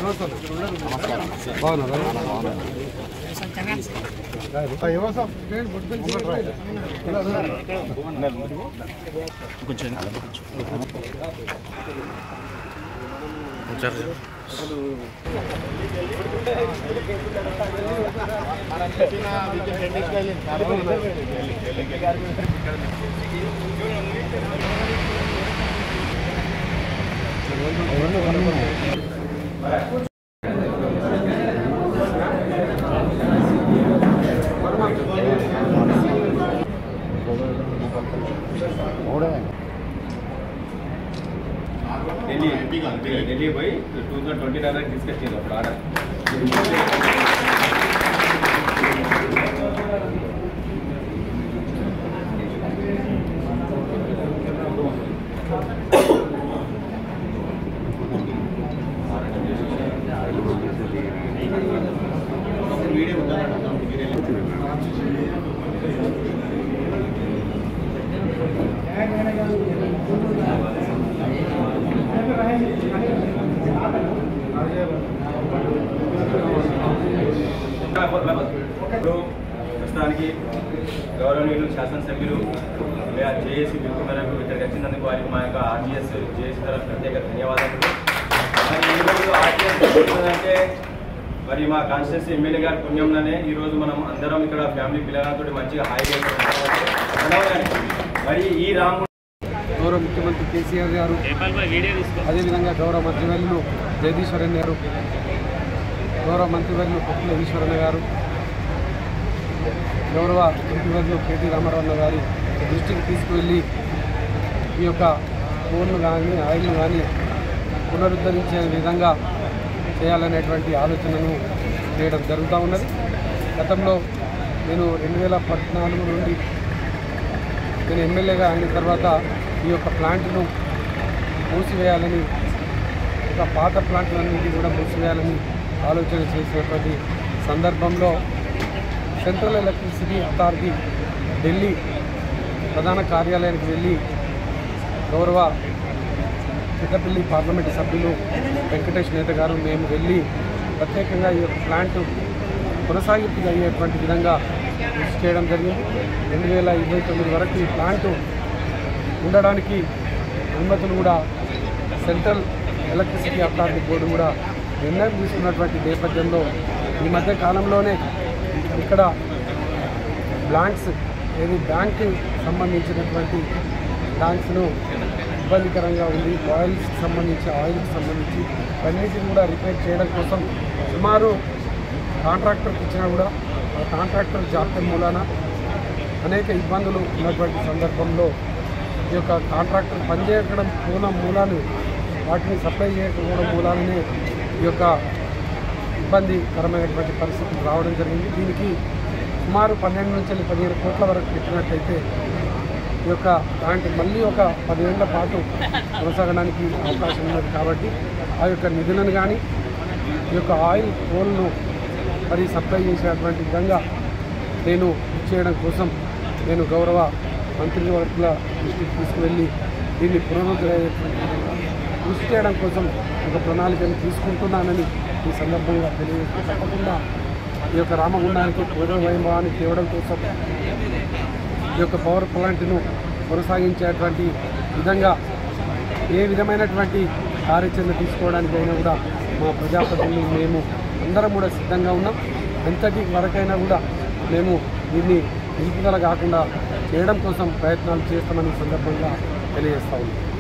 ఢిల్లీ ఢిల్లీ పోయి two thousand twenty nine discuss చేయాలి అప్పుడు ఆర్డర్ ఇప్పుడు ప్రస్తుతానికి గౌరవనీయులు శాసనసభ్యులు జేఏసీ పిలుపు మేరకు ఇక్కడికి వచ్చినందుకు వారికి మా యొక్క ఆర్టీఎస్ జేఏసీ తరఫు ప్రత్యేక ధన్యవాదాలు మరి ఈరోజు ఆర్టీఎస్ అంటే మరి మా కాన్స్టిట్యూన్సీ ఎమ్మెల్యే గారి పుణ్యంలోనే ఈరోజు మనం అందరం ఇక్కడ ఫ్యామిలీ పిల్లలతో మంచిగా హాయిగా ఇక్కడ మరి ఈ రాము గౌరవ ముఖ్యమంత్రి కేసీఆర్ గారు అదేవిధంగా గౌరవ మంత్రివర్యులు జగదీశ్వరన్ గారు గౌరవ మంత్రివర్యులు కొప్పుల ఈశ్వరన్న గారు గౌరవ మంత్రివర్యులు కేటీ రామారావు గారి దృష్టికి తీసుకువెళ్ళి ఈ యొక్క ఫోన్లు కానీ ఆయిల్ను కానీ పునరుద్ధరించే విధంగా చేయాలనేటువంటి ఆలోచనను చేయడం జరుగుతూ ఉన్నది గతంలో నేను రెండు వేల పద్నాలుగు నుండి నేను ఎమ్మెల్యేగా అయిన తర్వాత ఈ యొక్క ప్లాంట్ను మూసివేయాలని ఒక పాత ప్లాంట్లన్నింటినీ కూడా మూసివేయాలని ఆలోచన చేసినటువంటి సందర్భంలో సెంట్రల్ ఎలక్ట్రిసిటీ అథారిటీ ఢిల్లీ ప్రధాన కార్యాలయానికి వెళ్ళి గౌరవ పెద్దపల్లి పార్లమెంటు సభ్యులు వెంకటేష్ నేత గారు మేము వెళ్ళి ప్రత్యేకంగా ఈ యొక్క ప్లాంట్ కొనసాగింపు అయ్యేటువంటి విధంగా కృషి చేయడం జరిగింది రెండు వేల ఇరవై తొమ్మిది వరకు ఈ ప్లాంట్ ఉండడానికి అనుమతులు కూడా సెంట్రల్ ఎలక్ట్రిసిటీ అథారిటీ బోర్డు కూడా నిర్ణయం తీసుకున్నటువంటి నేపథ్యంలో ఈ మధ్య కాలంలోనే ఇక్కడ బ్లాంక్స్ ఏది బ్యాంకు సంబంధించినటువంటి బ్లాంక్స్ను ఇబ్బందికరంగా ఉంది ఆయిల్స్కి సంబంధించి ఆయిల్కి సంబంధించి అన్నిటిని కూడా రిపేర్ చేయడం కోసం సుమారు కాంట్రాక్టర్కి ఇచ్చినా కూడా ఆ కాంట్రాక్టర్ జాప్యం మూలాన అనేక ఇబ్బందులు ఉన్నటువంటి సందర్భంలో ఈ యొక్క కాంట్రాక్టర్ పనిచేయడం మూలం మూలాలు వాటిని సప్లై చేయకపోవడం మూలాలనే ఈ యొక్క ఇబ్బందికరమైనటువంటి పరిస్థితులు రావడం జరిగింది దీనికి సుమారు పన్నెండు నుంచి పదిహేను కోట్ల వరకు పెట్టినట్టయితే ఈ యొక్క దాంట్లో మళ్ళీ ఒక పదిహేళ్ల పాటు కొనసాగడానికి అవకాశం ఉన్నది కాబట్టి ఆ యొక్క నిధులను కానీ ఈ యొక్క ఆయిల్ కోల్ను మరి సప్లై చేసేటువంటి విధంగా నేను చేయడం కోసం నేను గౌరవ మంత్రివర్గుల దృష్టికి తీసుకువెళ్ళి దీన్ని పునరుద్ధరించేటువంటి కృషి చేయడం కోసం ఒక ప్రణాళికను తీసుకుంటున్నానని ఈ సందర్భంగా తెలియజేస్తూ తప్పకుండా ఈ యొక్క రామగుండానికి పూర్వ వైభవాన్ని తేవడం కోసం ఈ యొక్క పవర్ ప్లాంట్ను కొనసాగించేటువంటి విధంగా ఏ విధమైనటువంటి కార్యాచరణ తీసుకోవడానికి అయినా కూడా మా ప్రజాప్రతినిధులు మేము అందరం కూడా సిద్ధంగా ఉన్నాం ఎంతటి వరకైనా కూడా మేము దీన్ని నిలుపుదల కాకుండా చేయడం కోసం ప్రయత్నాలు చేస్తామని ఈ సందర్భంగా తెలియజేస్తా ఉన్నాం